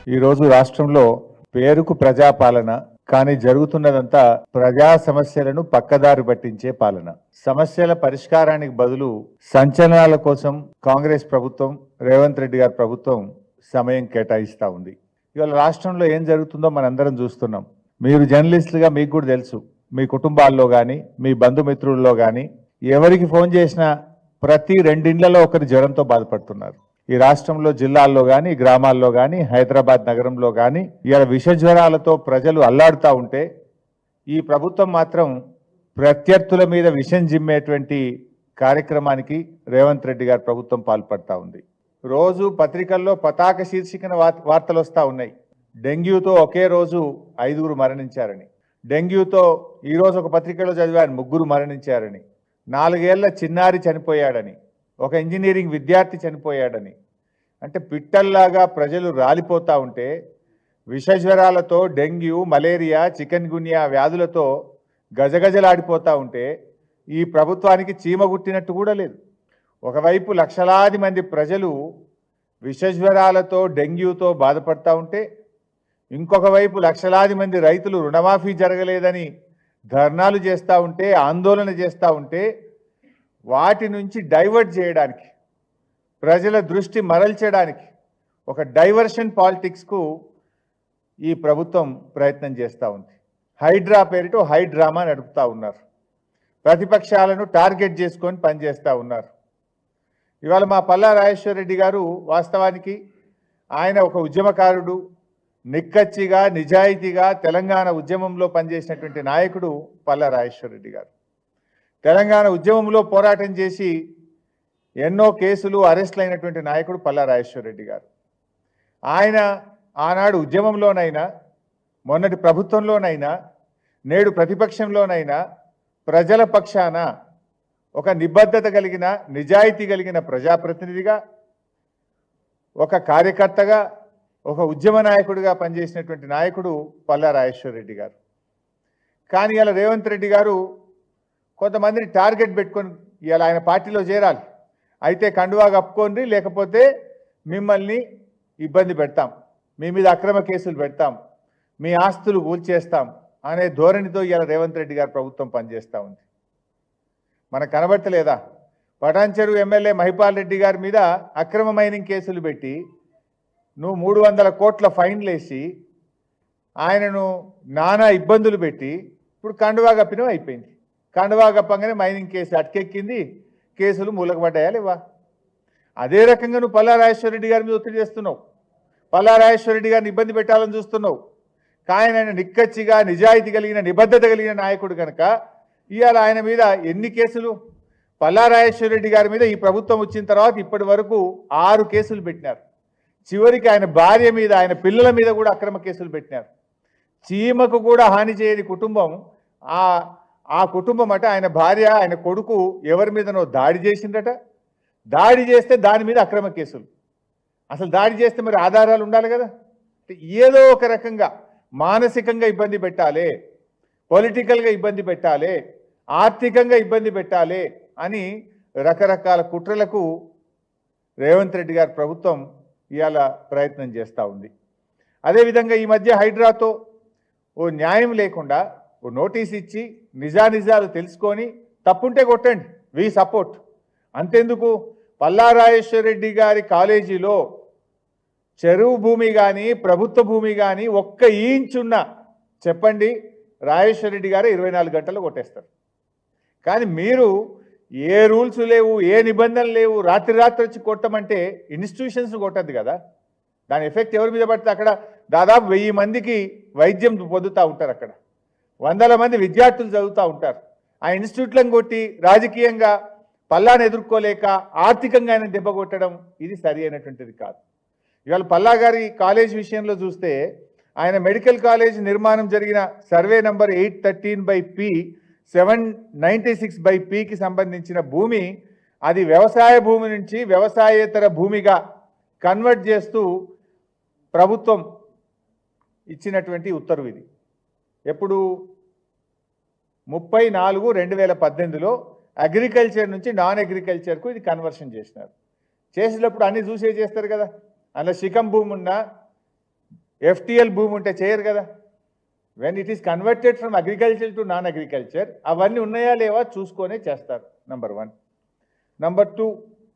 ఈరోజు రాష్ట్రంలో పేరుకు ప్రజాపాలన కానీ జరుగుతున్నదంతా ప్రజా సమస్యలను పక్కదారి పట్టించే పాలన సమస్యల పరిష్కారానికి బదులు సంచలనాల కోసం కాంగ్రెస్ ప్రభుత్వం రేవంత్ రెడ్డి గారి ప్రభుత్వం సమయం కేటాయిస్తా ఉంది ఇవాళ రాష్ట్రంలో ఏం జరుగుతుందో మనందరం చూస్తున్నాం మీరు జర్నలిస్టులుగా మీకు కూడా తెలుసు మీ కుటుంబాల్లో కానీ మీ బంధుమిత్రుల్లో కానీ ఎవరికి ఫోన్ చేసినా ప్రతి రెండిండ్లలో ఒకరి జ్వరంతో బాధపడుతున్నారు ఈ రాష్ట్రంలో జిల్లాల్లో కానీ గ్రామాల్లో కానీ హైదరాబాద్ నగరంలో కానీ ఇవాళ విష జ్వరాలతో ప్రజలు అల్లాడుతూ ఉంటే ఈ ప్రభుత్వం మాత్రం ప్రత్యర్థుల మీద విషం జిమ్మేటువంటి కార్యక్రమానికి రేవంత్ రెడ్డి గారి ప్రభుత్వం పాల్పడతా ఉంది రోజు పత్రికల్లో పతాక శీర్షికన వార్- వార్తలు వస్తూ ఉన్నాయి డెంగ్యూతో ఒకే రోజు ఐదుగురు మరణించారని డెంగ్యూతో ఈరోజు ఒక పత్రికలో చదివాను ముగ్గురు మరణించారని నాలుగేళ్ల చిన్నారి చనిపోయాడని ఒక ఇంజనీరింగ్ విద్యార్థి చనిపోయాడని అంటే పిట్టల్లాగా ప్రజలు రాలిపోతూ ఉంటే విషజ్వరాలతో డెంగ్యూ మలేరియా చికెన్ గున్యా వ్యాధులతో గజగజలాడిపోతూ ఉంటే ఈ ప్రభుత్వానికి చీమ గుట్టినట్టు కూడా లేదు ఒకవైపు లక్షలాది మంది ప్రజలు విషజ్వరాలతో డెంగ్యూతో బాధపడతా ఉంటే ఇంకొక వైపు లక్షలాది మంది రైతులు రుణమాఫీ జరగలేదని ధర్నాలు చేస్తూ ఉంటే ఆందోళన చేస్తూ ఉంటే వాటి నుంచి డైవర్ట్ చేయడానికి ప్రజల దృష్టి మరల్చడానికి ఒక డైవర్షన్ పాలిటిక్స్కు ఈ ప్రభుత్వం ప్రయత్నం చేస్తూ ఉంది హైడ్రా పేరిట హైడ్రామా నడుపుతూ ఉన్నారు ప్రతిపక్షాలను టార్గెట్ చేసుకొని పనిచేస్తూ ఉన్నారు ఇవాళ మా పల్లా రాజేశ్వర రెడ్డి గారు వాస్తవానికి ఆయన ఒక ఉద్యమకారుడు నిక్కచ్చిగా నిజాయితీగా తెలంగాణ ఉద్యమంలో పనిచేసినటువంటి నాయకుడు పల్లా రాజేశ్వర రెడ్డి గారు తెలంగాణ ఉద్యమంలో పోరాటం చేసి ఎన్నో కేసులు అరెస్టులు అయినటువంటి నాయకుడు పల్లా రాజేశ్వర రెడ్డి గారు ఆయన ఆనాడు ఉద్యమంలోనైనా మొన్నటి ప్రభుత్వంలోనైనా నేడు ప్రతిపక్షంలోనైనా ప్రజల పక్షాన ఒక నిబద్ధత కలిగిన నిజాయితీ కలిగిన ప్రజాప్రతినిధిగా ఒక కార్యకర్తగా ఒక ఉద్యమ నాయకుడిగా పనిచేసినటువంటి నాయకుడు పల్లా రాజేశ్వర రెడ్డి గారు కానీ ఇలా రేవంత్ రెడ్డి గారు కొంతమందిని టార్గెట్ పెట్టుకొని ఇలా ఆయన పార్టీలో చేరాలి అయితే కండువా కప్పుకోండి లేకపోతే మిమ్మల్ని ఇబ్బంది పెడతాం మీ మీద అక్రమ కేసులు పెడతాం మీ ఆస్తులు కూల్చేస్తాం అనే ధోరణితో ఇలా రేవంత్ రెడ్డి గారు ప్రభుత్వం పనిచేస్తూ ఉంది మనకు కనబడతలేదా పటాన్చెరు ఎమ్మెల్యే మహిపాల్ రెడ్డి గారి మీద అక్రమ మైనింగ్ కేసులు పెట్టి నువ్వు మూడు వందల కోట్ల ఫైన్లు వేసి ఆయనను నానా ఇబ్బందులు పెట్టి ఇప్పుడు కండువా కప్పినం అయిపోయింది కండువా కప్పంగానే మైనింగ్ కేసు అటకెక్కింది కేసులు మూలకపడ్డాయా లేవా అదే రకంగా నువ్వు పల్లా రాజేశ్వర రెడ్డి గారి మీద ఒత్తిడి చేస్తున్నావు పల్లా రాజేశ్వర రెడ్డి గారిని ఇబ్బంది పెట్టాలని చూస్తున్నావు కానీ ఆయన నిక్కచ్చిగా నిజాయితీ కలిగిన నిబద్ధత కలిగిన నాయకుడు కనుక ఇవాళ ఆయన మీద ఎన్ని కేసులు పల్లా రాజేశ్వర రెడ్డి గారి మీద ఈ ప్రభుత్వం వచ్చిన తర్వాత ఇప్పటి వరకు ఆరు కేసులు పెట్టినారు చివరికి ఆయన భార్య మీద ఆయన పిల్లల మీద కూడా అక్రమ కేసులు పెట్టినారు చీమకు కూడా హాని చేయని కుటుంబం ఆ ఆ కుటుంబం అట ఆయన భార్య ఆయన కొడుకు ఎవరి మీదనో దాడి చేసిందట దాడి చేస్తే దాని మీద అక్రమ కేసులు అసలు దాడి చేస్తే మరి ఆధారాలు ఉండాలి కదా అంటే ఏదో ఒక రకంగా మానసికంగా ఇబ్బంది పెట్టాలి పొలిటికల్గా ఇబ్బంది పెట్టాలి ఆర్థికంగా ఇబ్బంది పెట్టాలి అని రకరకాల కుట్రలకు రేవంత్ రెడ్డి గారి ప్రభుత్వం ఇవాళ ప్రయత్నం చేస్తూ ఉంది అదేవిధంగా ఈ మధ్య హైడ్రాతో ఓ న్యాయం లేకుండా ఓ నోటీస్ ఇచ్చి నిజానిజాలు తెలుసుకొని తప్పుంటే కొట్టండి వి సపోర్ట్ అంతెందుకు పల్లారాజేశ్వర రెడ్డి గారి కాలేజీలో చెరువు భూమి కానీ ప్రభుత్వ భూమి కానీ ఒక్క ఇంచ్ ఉన్నా చెప్పండి రాజేశ్వర రెడ్డి గారు ఇరవై నాలుగు గంటలు కొట్టేస్తారు కానీ మీరు ఏ రూల్స్ లేవు ఏ నిబంధనలు లేవు రాత్రి రాత్రి వచ్చి కొట్టమంటే ఇన్స్టిట్యూషన్స్ కొట్టద్దు కదా దాని ఎఫెక్ట్ ఎవరి మీద పడితే అక్కడ దాదాపు వెయ్యి మందికి వైద్యం పొందుతూ ఉంటారు అక్కడ వందల మంది విద్యార్థులు చదువుతూ ఉంటారు ఆ ఇన్స్టిట్యూట్లను కొట్టి రాజకీయంగా పల్లాను ఎదుర్కోలేక ఆర్థికంగా ఆయన దెబ్బ కొట్టడం ఇది సరి అయినటువంటిది కాదు ఇవాళ పల్లా గారి కాలేజ్ విషయంలో చూస్తే ఆయన మెడికల్ కాలేజ్ నిర్మాణం జరిగిన survey number eight thirteen by P seven ninety six by పికి సంబంధించిన భూమి అది వ్యవసాయ భూమి నుంచి వ్యవసాయేతర భూమిగా కన్వర్ట్ చేస్తూ ప్రభుత్వం ఇచ్చినటువంటి ఉత్తర్వు ఇది ఎప్పుడు ముప్పై నాలుగు రెండు వేల పద్దెనిమిదిలో అగ్రికల్చర్ నుంచి నాన్ అగ్రికల్చర్కు ఇది కన్వర్షన్ చేసినారు చేసినప్పుడు అన్ని చూసే చేస్తారు కదా అందులో శిఖం భూమి ఉన్నా ఎఫ్టిఎల్ భూమి ఉంటే చేయరు కదా when it is converted from agriculture to non agriculture అవన్నీ ఉన్నాయా లేవా చూసుకొనే చేస్తారు number one number two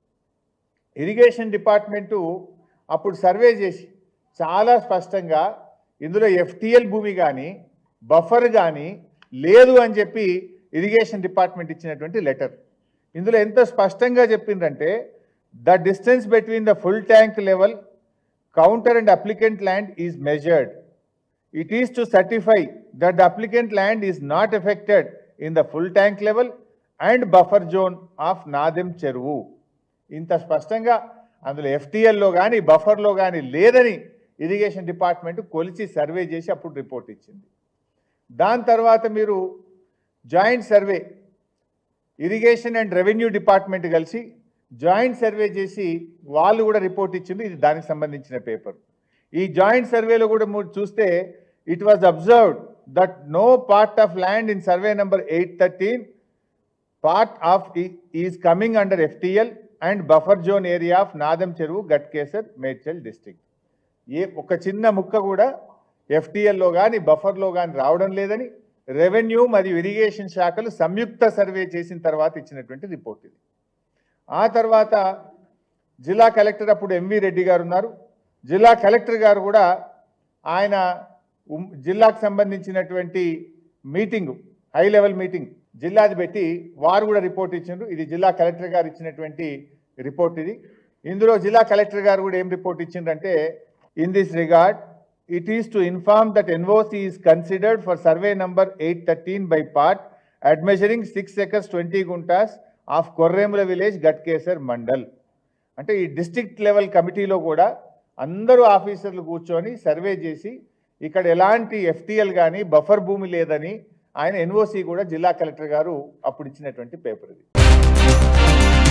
irrigation department అప్పుడు సర్వే చేసి చాలా స్పష్టంగా ఇందులో ఎఫ్టిఎల్ భూమి కానీ బఫర్ కానీ లేదు అని చెప్పి ఇరిగేషన్ డిపార్ట్మెంట్ ఇచ్చినటువంటి లెటర్ ఇందులో ఎంత స్పష్టంగా చెప్పిందంటే the distance between the full tank level counter and applicant land is measured it is to certify that the applicant land is not affected in the full tank level and buffer zone of Nadem చెరువు ఇంత స్పష్టంగా అందులో ఎఫ్టీఎల్లో కానీ బఫర్లో కానీ లేదని irrigation department కొలిచి survey చేసి అప్పుడు రిపోర్ట్ ఇచ్చింది దాని తర్వాత మీరు joint survey irrigation and revenue department కలిసి జాయింట్ సర్వే చేసి వాళ్ళు కూడా రిపోర్ట్ ఇచ్చింది ఇది దానికి సంబంధించిన పేపర్ ఈ జాయింట్ సర్వేలో కూడా మీరు చూస్తే it was observed that no part of land in survey number eight thirteen part of is coming under FTL and buffer zone area of Nadam చెరువు గట్కేసర్ మేడ్చల్ డిస్ట్రిక్ట్ ఏ ఒక చిన్న ముక్క కూడా ఎఫ్టిఎల్లో కానీ బఫర్లో కానీ రావడం లేదని రెవెన్యూ మరియు ఇరిగేషన్ శాఖలు సంయుక్త సర్వే చేసిన తర్వాత ఇచ్చినటువంటి రిపోర్ట్ ఇది ఆ తర్వాత జిల్లా కలెక్టర్ అప్పుడు ఎంవి రెడ్డి గారు ఉన్నారు జిల్లా కలెక్టర్ గారు కూడా ఆయన ఉమ్- జిల్లాకు సంబంధించినటువంటి మీటింగ్ హై లెవెల్ మీటింగ్ జిల్లాది పెట్టి వారు కూడా రిపోర్ట్ ఇచ్చిండ్రు ఇది జిల్లా కలెక్టర్ గారు ఇచ్చినటువంటి రిపోర్ట్ ఇది ఇందులో జిల్లా కలెక్టర్ గారు కూడా ఏం రిపోర్ట్ ఇచ్చిండ్రంటే in this regard it is to inform that NOC is considered for survey number eight thirteen by part at measuring six acres twenty guntas of Korremula village Ghatkesar mandal అంటే ఈ డిస్ట్రిక్ట్ లెవెల్ కమిటీలో కూడా అందరూ ఆఫీసర్లు కూర్చొని సర్వే చేసి ఇక్కడ ఎలాంటి ఎఫ్టీఎల్ కానీ బఫర్ భూమి లేదని ఆయన ఎన్ఓసి కూడా జిల్లా కలెక్టర్ గారు అప్పుడు ఇచ్చినటువంటి పేపర్ ఇది